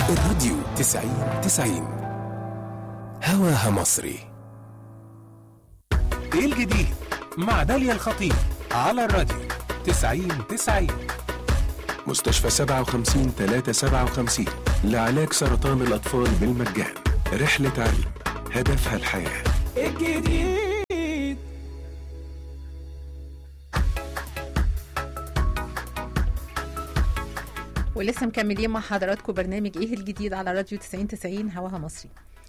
الراديو تسعين تسعين هواها مصري ايه الجديد مع داليا الخطيب على الراديو 90 90 مستشفى 57 357 لعلاج سرطان الأطفال بالمجان رحلة علم هدفها الحياة الجديد ولسه مكملين مع حضراتكم برنامج ايه الجديد على راديو 90 90 هواها مصري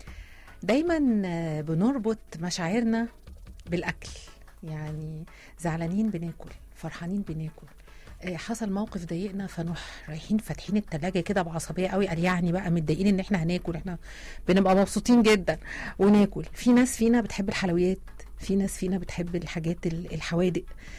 دايما آه، بنربط مشاعرنا بالاكل يعني زعلانين بناكل فرحانين بناكل آه، حصل موقف ضايقنا فنروح رايحين فاتحين التلاجة كده بعصبية قوي قال يعني بقى متضايقين ان احنا هناكل احنا بنبقى مبسوطين جدا وناكل في ناس فينا بتحب الحلويات في ناس فينا بتحب الحاجات ال- الحوادق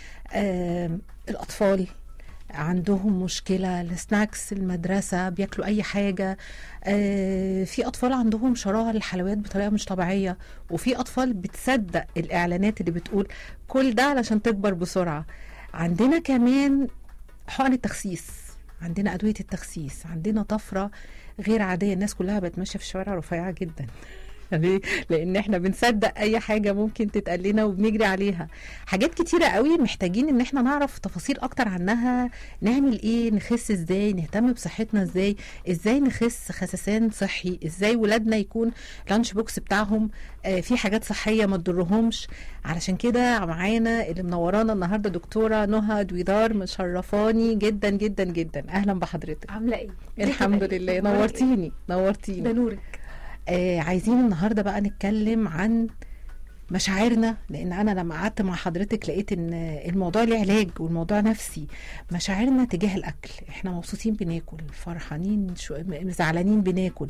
آم، الاطفال عندهم مشكلة السناكس المدرسة بياكلوا أي حاجة آه، في أطفال عندهم شراهة للحلويات بطريقة مش طبيعية وفي أطفال بتصدق الإعلانات اللي بتقول كل ده علشان تكبر بسرعة عندنا كمان حقن التخسيس عندنا أدوية التخسيس عندنا طفرة غير عادية الناس كلها بقت ماشية في الشوارع رفيعة جدا ليه؟ لان احنا بنصدق اي حاجه ممكن تتقال لنا وبنجري عليها حاجات كتيره قوي محتاجين ان احنا نعرف تفاصيل اكتر عنها نعمل ايه نخس ازاي نهتم بصحتنا ازاي ازاي نخس خسسان صحي ازاي ولادنا يكون لانش بوكس بتاعهم آه، في حاجات صحيه ما تضرهمش علشان كده معانا اللي منورانا النهارده دكتوره نهى دويدار مشرفاني جدا جدا جدا اهلا بحضرتك عامله ايه الحمد ازيك يا لله داليا؟ أخبارك نورتيني إيه؟ نورتيني ده نورك آه عايزين النهارده بقى نتكلم عن مشاعرنا لان انا لما قعدت مع حضرتك لقيت ان الموضوع ليه علاج والموضوع نفسي مشاعرنا تجاه الاكل احنا مبسوطين بناكل فرحانين شو... م- زعلانين بناكل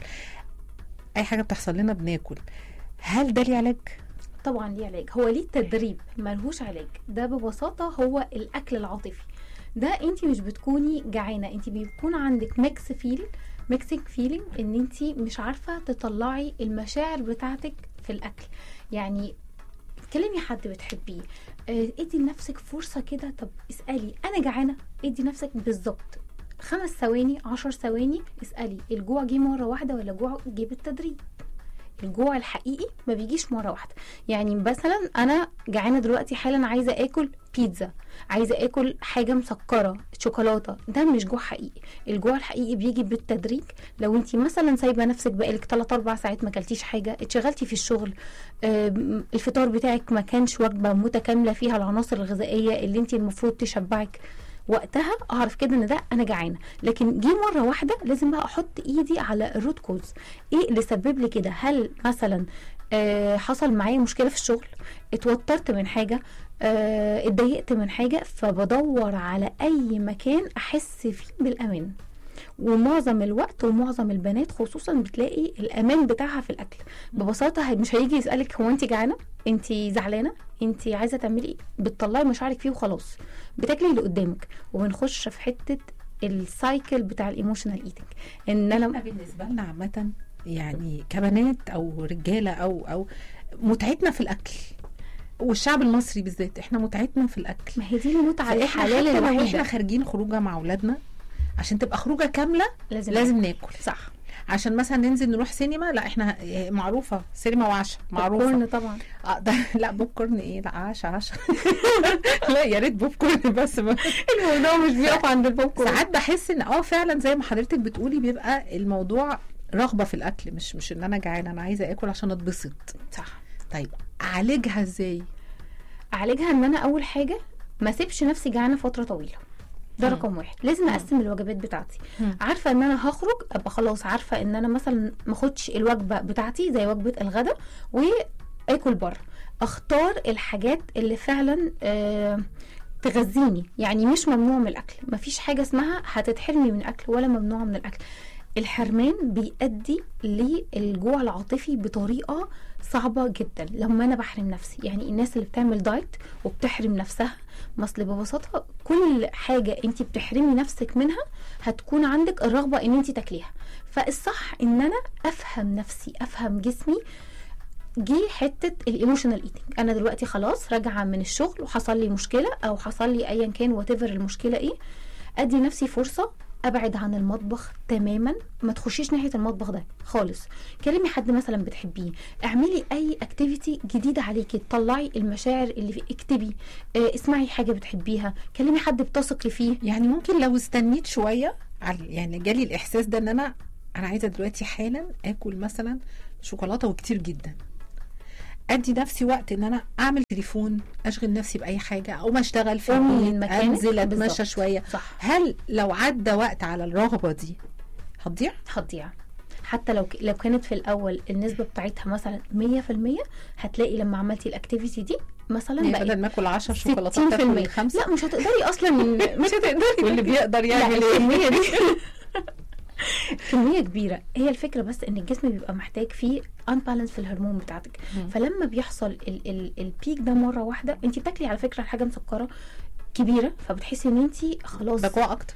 اي حاجه بتحصل لنا بناكل هل ده ليه علاج طبعا ليه علاج هو ليه تدريب ملهوش علاج ده ببساطه هو الاكل العاطفي ده انت مش بتكوني جعانه انت بيكون عندك ميكس فيل ميكسنج فيلينج ان انت مش عارفه تطلعي المشاعر بتاعتك في الاكل يعني كلمي حد بتحبيه اه، ادي لنفسك فرصه كده طب اسالي انا جعانه ادي نفسك بالظبط خمس ثواني عشر ثواني اسالي الجوع جه مره واحده ولا جوع جه بالتدريج الجوع الحقيقي ما بيجيش مره واحده يعني مثلا انا جعانه دلوقتي حالا عايزه اكل بيتزا عايزه اكل حاجه مسكره شوكولاته ده مش جوع حقيقي الجوع الحقيقي بيجي بالتدريج لو انت مثلا سايبه نفسك بقالك 3 4 ساعات ما اكلتيش حاجه اتشغلتي في الشغل آم، الفطار بتاعك ما كانش وجبه متكامله فيها العناصر الغذائيه اللي انت المفروض تشبعك وقتها اعرف كده ان ده انا جعانه لكن جه مره واحده لازم بقى احط ايدي على الروت كوز ايه اللي سبب لي كده هل مثلا آه حصل معايا مشكله في الشغل اتوترت من حاجه آه، اتضايقت من حاجه فبدور على اي مكان احس فيه بالامان ومعظم الوقت ومعظم البنات خصوصا بتلاقي الامان بتاعها في الاكل ببساطه هي- مش هيجي يسالك هو انت جعانه انت زعلانه انت عايزه تعملي ايه بتطلعي مشاعرك فيه وخلاص بتاكلي اللي قدامك وبنخش في حته السايكل بتاع الايموشنال ايتنج ان احنا انا بالنسبه لنا عامه يعني كبنات او رجاله او او متعتنا في الاكل والشعب المصري بالذات احنا متعتنا في الاكل ما هي دي المتعه فاحنا الحلال حتى لو احنا الوحيده خارجين خروجه مع اولادنا عشان تبقى خروجه كامله لازم لازم ناكل صح عشان مثلا ننزل نروح سينما لا احنا اه، معروفه سينما وعشاء معروفه معروفه طبعا اه ده لا بوب كورن ايه لا عشاء عشاء لا يا ريت بوب كورن بس ما. الموضوع مش بيقف عند البوب كورن ساعات بحس ان اه فعلا زي ما حضرتك بتقولي بيبقى الموضوع رغبه في الاكل مش مش ان انا جعانه انا عايزه اكل عشان اتبسط صح طيب اعالجها ازاي اعالجها ان انا اول حاجه ما اسيبش نفسي جعانه فتره طويله ده مم. رقم واحد لازم اقسم الوجبات بتاعتي مم. عارفه ان انا هخرج ابقى خلاص عارفه ان انا مثلا ما اخدش الوجبه بتاعتي زي وجبه الغداء واكل بره اختار الحاجات اللي فعلا آه تغذيني يعني مش ممنوع من الاكل مفيش حاجه اسمها هتتحرمي من الاكل ولا ممنوعه من الاكل الحرمان بيؤدي للجوع العاطفي بطريقه صعبه جدا لما انا بحرم نفسي يعني الناس اللي بتعمل دايت وبتحرم نفسها ما اصل ببساطه كل حاجه انت بتحرمي نفسك منها هتكون عندك الرغبه ان انت تاكليها فالصح ان انا افهم نفسي افهم جسمي جه حته الايموشنال ايتنج انا دلوقتي خلاص راجعه من الشغل وحصل لي مشكله او حصل لي ايا كان وات المشكله ايه ادي نفسي فرصه ابعد عن المطبخ تماما ما تخشيش ناحيه المطبخ ده خالص كلمي حد مثلا بتحبيه اعملي اي اكتيفيتي جديده عليكي طلعي المشاعر اللي في اكتبي اه اسمعي حاجه بتحبيها كلمي حد بتثقي فيه يعني ممكن لو استنيت شويه على يعني جالي الاحساس ده ان انا انا عايزه دلوقتي حالا اكل مثلا شوكولاته وكتير جدا ادي نفسي وقت ان انا اعمل تليفون اشغل نفسي باي حاجه او ما اشتغل في قومي البيت من مكانك. انزل اتمشى بالظبط. شويه صح هل لو عدى وقت على الرغبه دي هتضيع هتضيع حتى لو ك- لو كانت في الاول النسبه بتاعتها مثلا 100% هتلاقي لما عملتي الاكتيفيتي دي مثلا يعني بقت بدل ما اكل 10 60% شوكولاتات تاكل خمسه لا مش هتقدري اصلا مش هتقدري واللي بيقدر لا يعمل ايه الكميه دي كميه كبيره هي الفكره بس ان الجسم بيبقى محتاج فيه انبالانس في الهرمون بتاعتك مم. فلما بيحصل ال ال البيك ده مره واحده انت بتاكلي على فكره حاجه مسكره كبيره فبتحسي ان انت خلاص بجوع اكتر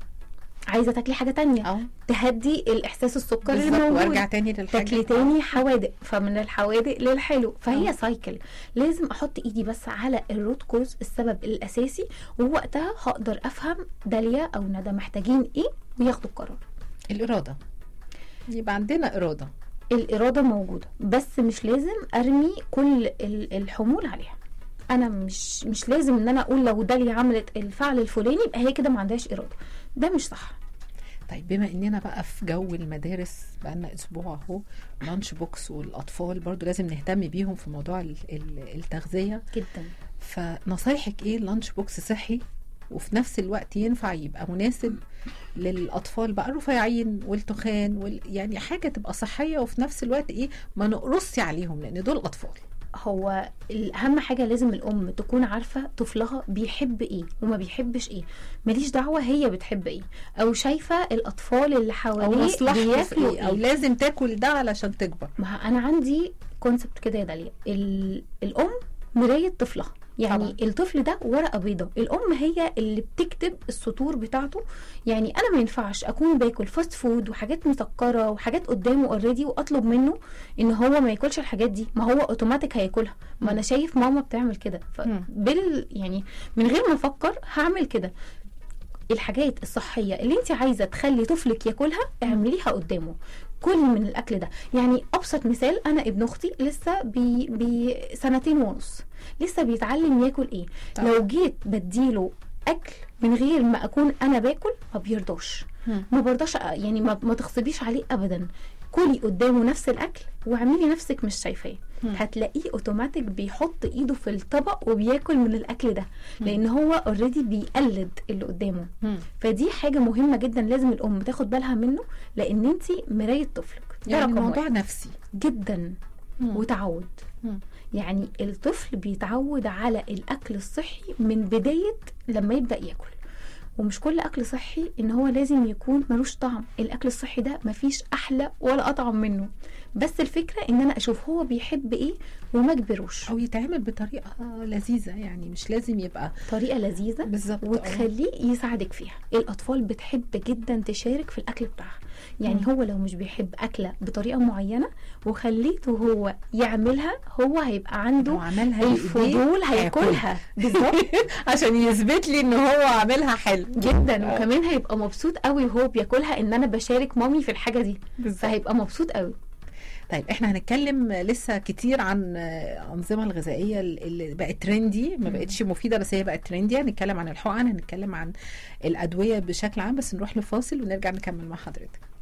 عايزه تاكلي حاجه تانية اه تهدي الاحساس السكري اللي بالظبط موجود وارجع تاني للحاجه تاكلي تاني حوادق فمن الحوادق للحلو فهي آه. سايكل لازم احط ايدي بس على الروت كوز السبب الاساسي ووقتها هقدر افهم داليا او ندى محتاجين ايه وياخدوا القرار الاراده يبقى عندنا اراده الاراده موجوده بس مش لازم ارمي كل ال- الحمول عليها انا مش مش لازم ان انا اقول لو داليا عملت الفعل الفلاني يبقى هي كده ما عندهاش اراده ده مش صح طيب بما اننا بقى في جو المدارس بقالنا اسبوع اهو لانش بوكس والاطفال برضو لازم نهتم بيهم في موضوع ال- ال- التغذيه جدا فنصايحك ايه لانش بوكس صحي وفي نفس الوقت ينفع يبقى مناسب للاطفال بقى الرفيعين والتخان وال... يعني حاجه تبقى صحيه وفي نفس الوقت ايه ما نقرصش عليهم لان دول اطفال هو اهم حاجه لازم الام تكون عارفه طفلها بيحب ايه وما بيحبش ايه ماليش دعوه هي بتحب ايه او شايفه الاطفال اللي او حواليه مصلحته في بياكلوا ايه او ايه لازم تاكل ده علشان تكبر ما ه- انا عندي كونسبت كده يا داليا ال- الام مرايه طفلها يعني طبعا. طبعا. الطفل ده ورقه بيضاء الام هي اللي بتكتب السطور بتاعته يعني انا ما ينفعش اكون باكل فاست فود وحاجات مسكره وحاجات قدامه اوريدي واطلب منه ان هو ما ياكلش الحاجات دي ما هو اوتوماتيك هياكلها ما انا شايف ماما بتعمل كده مم. فبال يعني من غير ما افكر هعمل كده الحاجات الصحيه اللي انت عايزه تخلي طفلك ياكلها اعمليها قدامه كل من الاكل ده يعني ابسط مثال انا ابن اختي لسه بي بسنتين ونص لسه بيتعلم ياكل ايه طبعا. لو جيت بديله اكل من غير ما اكون انا باكل ما بيرضاش مم. ما برضاش أ- يعني ما, ما تغصبيش عليه ابدا كلي قدامه نفس الاكل واعملي نفسك مش شايفاه مم. هتلاقيه اوتوماتيك بيحط ايده في الطبق وبياكل من الاكل ده لان هو اوريدي بيقلد اللي قدامه مم. فدي حاجه مهمه جدا لازم الام تاخد بالها منه لان انت مرايه طفلك ده يعني رقم الموضوع واحد نفسي جدا مم. وتعود مم. يعني الطفل بيتعود على الاكل الصحي من بدايه لما يبدا ياكل ومش كل اكل صحي ان هو لازم يكون ملوش طعم الاكل الصحي ده مفيش احلى ولا اطعم منه بس الفكره ان انا اشوف هو بيحب ايه وما اجبروش او يتعمل بطريقه لذيذه يعني مش لازم يبقى طريقه لذيذه بالظبط آه. وتخليه يساعدك فيها الاطفال بتحب جدا تشارك في الاكل بتاعها يعني مم. هو لو مش بيحب اكله بطريقه معينه وخليته هو يعملها هو هيبقى لو عنده عملها بإيديه الفضول هياكلها بالظبط عشان يثبت لي ان هو عاملها حلو جدا وكمان هيبقى مبسوط قوي وهو بياكلها ان انا بشارك مامي في الحاجه دي بالظبط فهيبقى مبسوط قوي طيب احنا هنتكلم لسه كتير عن الانظمه الغذائيه اللي بقت ترندي ما مم. بقتش مفيده بس هي بقت ترندي هنتكلم عن الحقن هنتكلم عن الادويه بشكل عام بس نروح لفاصل ونرجع نكمل مع حضرتك